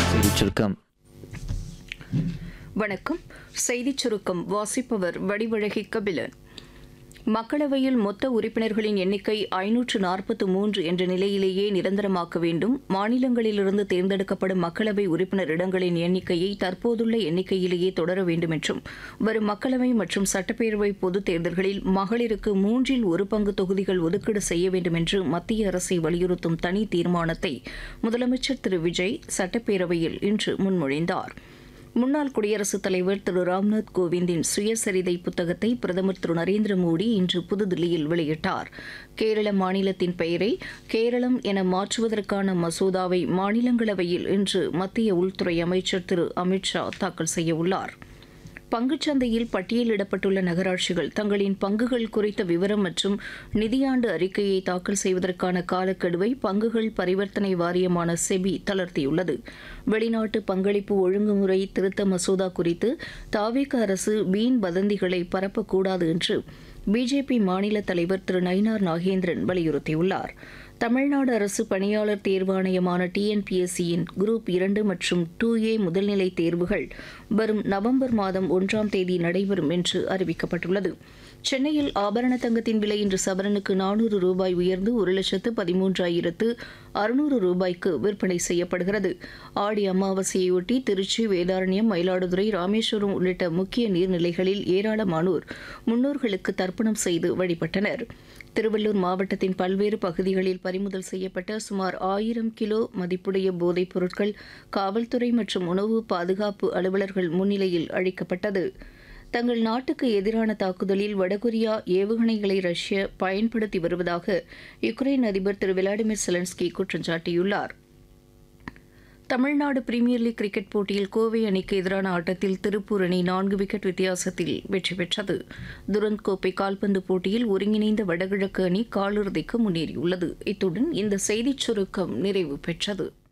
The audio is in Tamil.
செய்திச் சுருக்கம் வணக்கம் செய்திச் சுருக்கம் வாசிப்பவர் வடிவழகி கபிலன் மக்களவையில் மொத்த உறுப்பினர்களின் எண்ணிக்கை ஐநூற்று நாற்பத்து மூன்று என்ற நிலையிலேயே நிரந்தரமாக்க வேண்டும் மாநிலங்களிலிருந்து தேர்ந்தெடுக்கப்படும் மக்களவை உறுப்பினர் இடங்களின் எண்ணிக்கையை தற்போதுள்ள எண்ணிக்கையிலேயே தொடர வேண்டும் என்றும் வரும் மக்களவை மற்றும் சட்டப்பேரவை பொதுத் தேர்தல்களில் மகளிருக்கு மூன்றில் ஒரு பங்கு தொகுதிகள் ஒதுக்கீடு செய்ய வேண்டும் என்று மத்திய அரசை வலியுறுத்தும் தனி தீர்மானத்தை முதலமைச்சர் திரு விஜய் சட்டப்பேரவையில் இன்று முன்மொழிந்தார் முன்னாள் குடியரசுத் தலைவர் திரு ராம்நாத் கோவிந்தின் சுயசரிதை புத்தகத்தை பிரதமர் திரு நரேந்திர மோடி இன்று புதுதில்லியில் வெளியிட்டார் கேரள மாநிலத்தின் பெயரை கேரளம் என மாற்றுவதற்கான மசோதாவை மாநிலங்களவையில் இன்று மத்திய உள்துறை அமைச்சர் திரு அமித்ஷா தாக்கல் செய்யவுள்ளார் பங்குச்சந்தையில் பட்டியலிடப்பட்டுள்ள நகராட்சிகள் தங்களின் பங்குகள் குறித்த விவரம் மற்றும் நிதியாண்டு அறிக்கையை தாக்கல் செய்வதற்கான காலக்கெடுவை பங்குகள் பரிவர்த்தனை வாரியமான செபி தளர்த்தியுள்ளது வெளிநாட்டு பங்களிப்பு ஒழுங்குமுறை திருத்த மசோதா குறித்து தாவேக அரசு வீண் வதந்திகளை பரப்பக்கூடாது என்று பிஜேபி மாநில தலைவர் திரு நயினார் நாகேந்திரன் வலியுறுத்தியுள்ளார் தமிழ்நாடு அரசு பணியாளர் தேர்வாணையமான டிஎன்பிஎஸ்சியின் குரூப் இரண்டு மற்றும் டூ ஏ முதல்நிலை தேர்வுகள் வரும் நவம்பர் மாதம் ஒன்றாம் தேதி நடைபெறும் என்று அறிவிக்கப்பட்டுள்ளது சென்னையில் ஆபரண தங்கத்தின் விலை இன்று சவரனுக்கு நானூறு ரூபாய் உயர்ந்து ஒரு லட்சத்து பதிமூன்றாயிரத்து அறுநூறு ரூபாய்க்கு விற்பனை செய்யப்படுகிறது ஆடி அமாவாசையொட்டி திருச்சி வேதாரண்யம் மயிலாடுதுறை ராமேஸ்வரம் உள்ளிட்ட முக்கிய நீர்நிலைகளில் ஏராளமானோர் முன்னோர்களுக்கு தர்ப்பணம் செய்து வழிபட்டனர் திருவள்ளூர் மாவட்டத்தின் பல்வேறு பகுதிகளில் பறிமுதல் செய்யப்பட்ட சுமார் ஆயிரம் கிலோ மதிப்புடைய போதைப் பொருட்கள் காவல்துறை மற்றும் உணவு பாதுகாப்பு அலுவலர்கள் முன்னிலையில் அழிக்கப்பட்டது தங்கள் நாட்டுக்கு எதிரான தாக்குதலில் வடகொரியா ஏவுகணைகளை ரஷ்யா பயன்படுத்தி வருவதாக யுக்ரைன் அதிபர் திரு விளாடிமிர் செலன்ஸ்கி குற்றம் சாட்டியுள்ளார் தமிழ்நாடு பிரீமியர் லீக் கிரிக்கெட் போட்டியில் கோவை அணிக்கு எதிரான ஆட்டத்தில் திருப்பூர் அணி நான்கு விக்கெட் வித்தியாசத்தில் வெற்றி பெற்றது துரந்த் கோப்பை கால்பந்து போட்டியில் ஒருங்கிணைந்த வடகிழக்கு அணி காலிறுதிக்கு முன்னேறியுள்ளது இத்துடன் இந்த செய்திச் சுருக்கம் நிறைவு பெற்றது